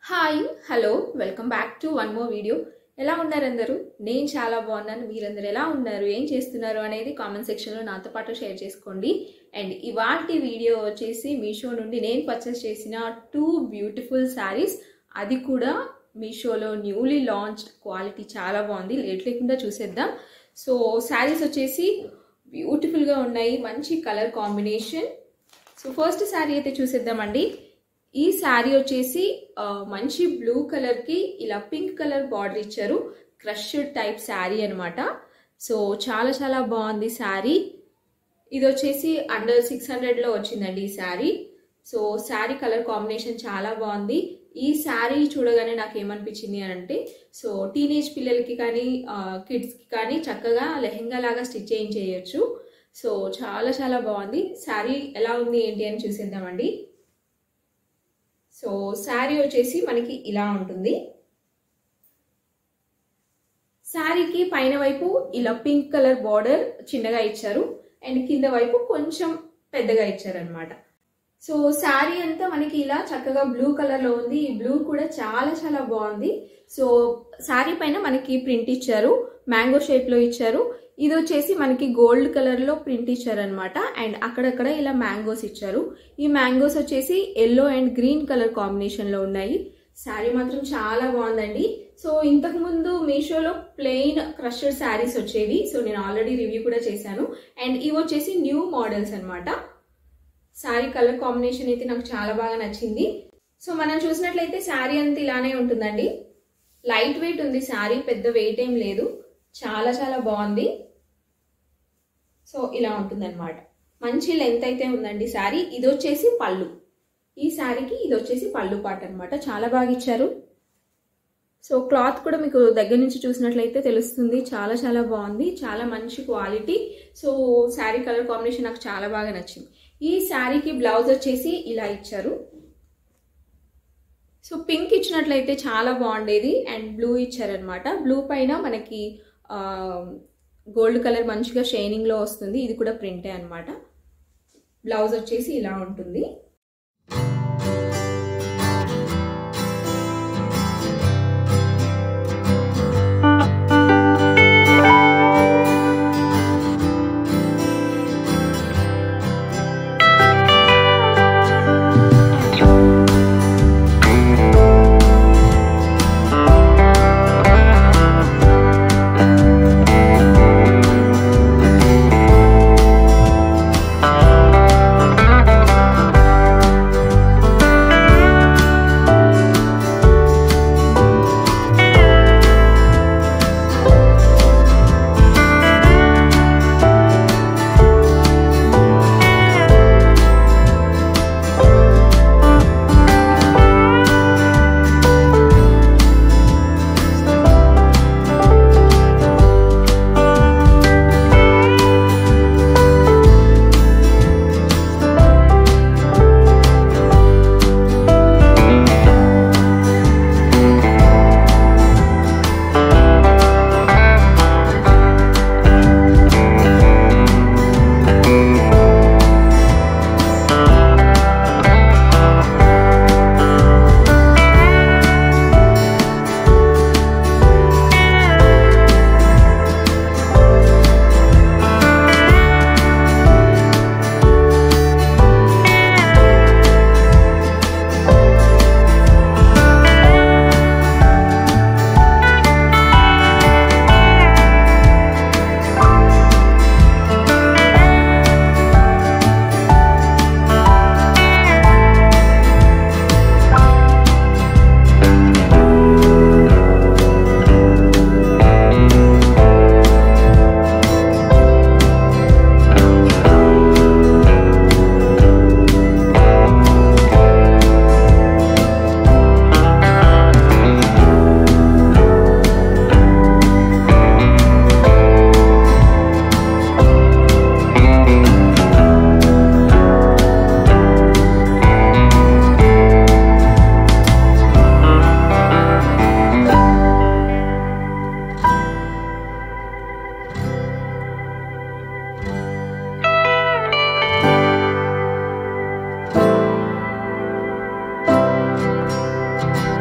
hi hello welcome back to one more video ఎలా ఉన్నారు అందరూ నేను చాలా బాగున్నాను మీరందరూ ఎలా ఉన్నారు ఏం చేస్తున్నారు అనేది కామెంట్ సెక్షన్లో నాతో పాటు షేర్ చేసుకోండి అండ్ ఇవాటి వీడియో వచ్చేసి మీషో నుండి నేను పర్చేస్ చేసిన టూ బ్యూటిఫుల్ శారీస్ అది కూడా మీషోలో న్యూలీ లాంచ్డ్ క్వాలిటీ చాలా బాగుంది లేట్ లేకుండా చూసేద్దాం సో శారీస్ వచ్చేసి బ్యూటిఫుల్గా ఉన్నాయి మంచి colour combination so first sari అయితే చూసేద్దామండి ఈ శారీ వచ్చేసి ఆ, మంచి బ్లూ కలర్కి ఇలా పింక్ కలర్ బార్డర్ ఇచ్చారు క్రష్డ్ టైప్ శారీ అనమాట సో చాలా చాలా బాగుంది శారీ ఇది వచ్చేసి అండర్ సిక్స్ హండ్రెడ్లో వచ్చిందండి ఈ sari so sari colour combination చాలా బాగుంది ఈ శారీ చూడగానే నాకు ఏమనిపించింది అని అంటే సో టీనేజ్ పిల్లలకి కానీ కిడ్స్కి కానీ చక్కగా లెహెంగా లాగా స్టిచ్ చేయించేయచ్చు సో చాలా చాలా బాగుంది శారీ ఎలా ఉంది ఏంటి అని చూసేద్దామండి సో శారీ వచ్చేసి మనకి ఇలా ఉంటుంది శారీకి పైన వైపు ఇలా పింక్ కలర్ బార్డర్ చిన్నగా ఇచ్చారు అండ్ కింద వైపు కొంచెం పెద్దగా ఇచ్చారనమాట సో శారీ అంతా మనకి ఇలా చక్కగా బ్లూ కలర్ లో ఉంది ఈ బ్లూ కూడా చాలా చాలా బాగుంది సో శారీ పైన మనకి ప్రింట్ ఇచ్చారు మ్యాంగో షేప్ లో ఇచ్చారు ఇది వచ్చేసి మనకి గోల్డ్ కలర్ లో ప్రింట్ ఇచ్చారనమాట అండ్ అక్కడక్కడ ఇలా మ్యాంగోస్ ఇచ్చారు ఈ మ్యాంగోస్ వచ్చేసి yellow and green colour combination లో ఉన్నాయి శారీ మాత్రం చాలా బాగుందండి సో ఇంతకు ముందు మీషోలో ప్లెయిన్ క్రషర్ శారీస్ వచ్చేవి సో నేను ఆల్రెడీ రివ్యూ కూడా చేశాను అండ్ ఇవి వచ్చేసి న్యూ మోడల్స్ అన్నమాట శారీ కలర్ కాంబినేషన్ అయితే నాకు చాలా బాగా నచ్చింది సో మనం చూసినట్లయితే శారీ అంతా ఇలానే ఉంటుందండి లైట్ వెయిట్ ఉంది శారీ పెద్ద వెయిట్ ఏం లేదు చాలా చాలా బాగుంది సో ఇలా ఉంటుందన్నమాట మంచి లెంత్ అయితే ఉందండి శారీ ఇది వచ్చేసి పళ్ళు ఈ శారీకి ఇది వచ్చేసి పళ్ళు పాట అనమాట చాలా బాగా ఇచ్చారు సో క్లాత్ కూడా మీకు దగ్గర నుంచి చూసినట్లయితే తెలుస్తుంది చాలా చాలా బాగుంది చాలా మంచి quality so sari colour combination నాకు చాలా బాగా నచ్చింది ఈ శారీకి బ్లౌజ్ వచ్చేసి ఇలా ఇచ్చారు సో పింక్ ఇచ్చినట్లయితే చాలా బాగుండేది అండ్ బ్లూ ఇచ్చారనమాట బ్లూ పైన మనకి గోల్డ్ కలర్ మంచిగా షైనింగ్లో వస్తుంది ఇది కూడా ప్రింటే అనమాట బ్లౌజ్ వచ్చేసి ఇలా ఉంటుంది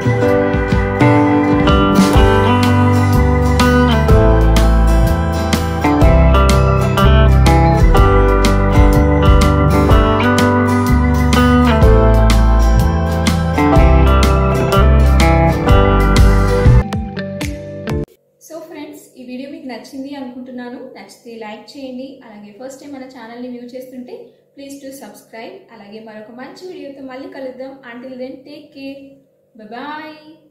సో ఫ్రెండ్స్ ఈ వీడియో మీకు నచ్చింది అనుకుంటున్నాను నచ్చితే లైక్ చేయండి అలాగే ఫస్ట్ టైం మన ఛానల్ని వ్యూ చేస్తుంటే ప్లీజ్ టు సబ్స్క్రైబ్ అలాగే మరొక మంచి వీడియోతో మళ్ళీ కలుద్దాం until then take care bye